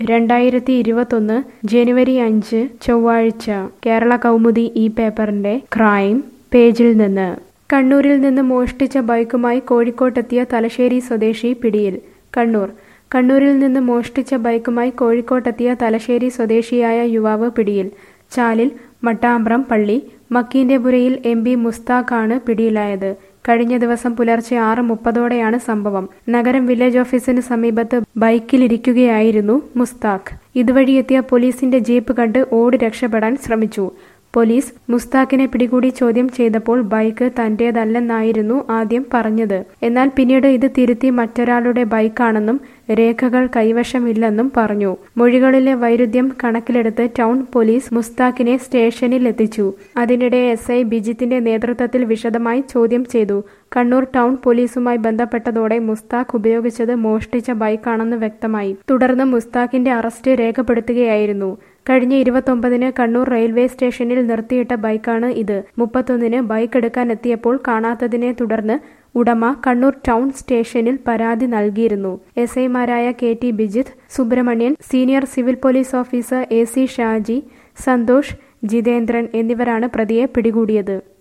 രണ്ടായിരത്തി ഇരുപത്തൊന്ന് ജനുവരി അഞ്ച് ചൊവ്വാഴ്ച കേരള കൗമുദി ഈ പേപ്പറിന്റെ ക്രൈം പേജിൽ നിന്ന് കണ്ണൂരിൽ നിന്ന് മോഷ്ടിച്ച ബൈക്കുമായി കോഴിക്കോട്ടെത്തിയ തലശ്ശേരി സ്വദേശി പിടിയിൽ കണ്ണൂർ കണ്ണൂരിൽ നിന്ന് മോഷ്ടിച്ച ബൈക്കുമായി കോഴിക്കോട്ടെത്തിയ തലശ്ശേരി സ്വദേശിയായ യുവാവ് പിടിയിൽ ചാലിൽ മട്ടാമ്പ്രം പള്ളി മക്കീന്റെപുരയിൽ എം പി മുസ്താഖാണ് പിടിയിലായത് കഴിഞ്ഞ ദിവസം പുലർച്ചെ ആറ് മുപ്പതോടെയാണ് സംഭവം നഗരം വില്ലേജ് ഓഫീസിന് സമീപത്ത് ബൈക്കിലിരിക്കുകയായിരുന്നു മുസ്താഖ് ഇതുവഴി എത്തിയ പോലീസിന്റെ ജീപ്പ് കണ്ട് ഓടി രക്ഷപ്പെടാൻ ശ്രമിച്ചു പോലീസ് മുസ്താഖിനെ പിടികൂടി ചോദ്യം ചെയ്തപ്പോൾ ബൈക്ക് തന്റേതല്ലെന്നായിരുന്നു ആദ്യം പറഞ്ഞത് എന്നാൽ പിന്നീട് ഇത് തിരുത്തി മറ്റൊരാളുടെ ബൈക്കാണെന്നും രേഖകൾ കൈവശമില്ലെന്നും പറഞ്ഞു മൊഴികളിലെ വൈരുദ്ധ്യം കണക്കിലെടുത്ത് ടൗൺ പോലീസ് മുസ്താഖിനെ സ്റ്റേഷനിൽ എത്തിച്ചു അതിനിടെ എസ് ഐ ബിജിത്തിന്റെ നേതൃത്വത്തിൽ വിശദമായി ചോദ്യം ചെയ്തു കണ്ണൂർ ടൗൺ പോലീസുമായി ബന്ധപ്പെട്ടതോടെ മുസ്താഖ് ഉപയോഗിച്ചത് മോഷ്ടിച്ച ബൈക്കാണെന്ന് വ്യക്തമായി തുടർന്ന് മുസ്താഖിന്റെ അറസ്റ്റ് രേഖപ്പെടുത്തുകയായിരുന്നു കഴിഞ്ഞ ഇരുപത്തൊമ്പതിന് കണ്ണൂർ റെയിൽവേ സ്റ്റേഷനിൽ നിർത്തിയിട്ട ബൈക്കാണ് ഇത് മുപ്പത്തൊന്നിന് ബൈക്ക് എടുക്കാൻ എത്തിയപ്പോൾ കാണാത്തതിനെ തുടർന്ന് ഉടമ കണ്ണൂർ ടൗൺ സ്റ്റേഷനിൽ പരാതി നൽകിയിരുന്നു എസ് ഐമാരായ K T Bijith Subrahmanian senior civil police officer A C Shaji Santhosh Jithendran എന്നിവരാണ് പ്രതിയെ പിടികൂടിയത്